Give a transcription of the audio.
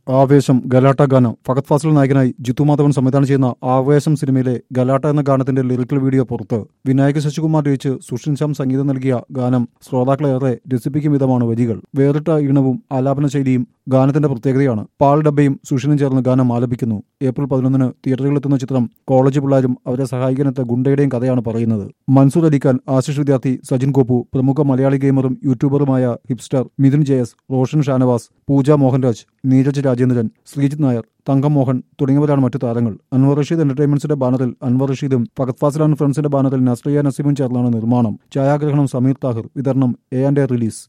ആവേശം ഗലാട്ട ഗാനം ഫഹദ് ഫാസിൽ നായകനായി ജിത്തു മാധവൻ സംവിധാനം ചെയ്യുന്ന ആവേശം സിനിമയിലെ ഗലാട്ട എന്ന ഗാനത്തിന്റെ ലിറിക്കൽ വീഡിയോ പുറത്ത് വിനായക ശശികുമാർ രചിച്ച് സുഷിൻ ശ്യാം സംഗീതം നൽകിയ ഗാനം ശ്രോതാക്കളെ ഏറെ രസിപ്പിക്കും വിധമാണ് വരികൾ വേറിട്ട ഈണവും ആലാപന ശൈലിയും ഗാനത്തിന്റെ പ്രത്യേകതയാണ് പാൽ ഡബ്ബയും സുഷിനും ചേർന്ന് ഗാനം ആലപിക്കുന്നു ഏപ്രിൽ പതിനൊന്നിന് തിയേറ്ററുകളിലെത്തുന്ന ചിത്രം കോളേജ് പിള്ളേരും അവരെ സഹായിക്കാനെത്ത ഗുണ്ടയുടെയും കഥയാണ് പറയുന്നത് മൻസൂർ അലിഖാൻ ആശിഷ് വിദ്യാർത്ഥി സജിൻ കോപ്പു പ്രമുഖ മലയാളി ഗെയിമറും യൂട്യൂബറുമായ ഹിപ്സ്റ്റർ മിഥുൻ ജയസ് റോഷൻ ഷാനവാസ് പൂജ മോഹൻരാജ് നീരജ് രാജേന്ദ്രൻ ശ്രീജിത്ത് നായർ തങ്കം മോഹൻ തുടങ്ങിയവരാണ് മറ്റു താരങ്ങൾ അൻവർ റഷീദ് എന്റർടൈൻമെന്റ്സിന്റെ ബാനറിൽ അൻവർ റഷീദും ഫഹദ് ഫാസിൽ ആൻഡ് ഫ്രണ്ട്സിന്റെ ബാനറിൽ നസ്രിയ നസീമും ചേർന്നാണ് നിർമ്മാണം ഛായാഗ്രഹണം സമീർ താഹിർ വിതരണം എ ആൻഡ് എ റിലീസ്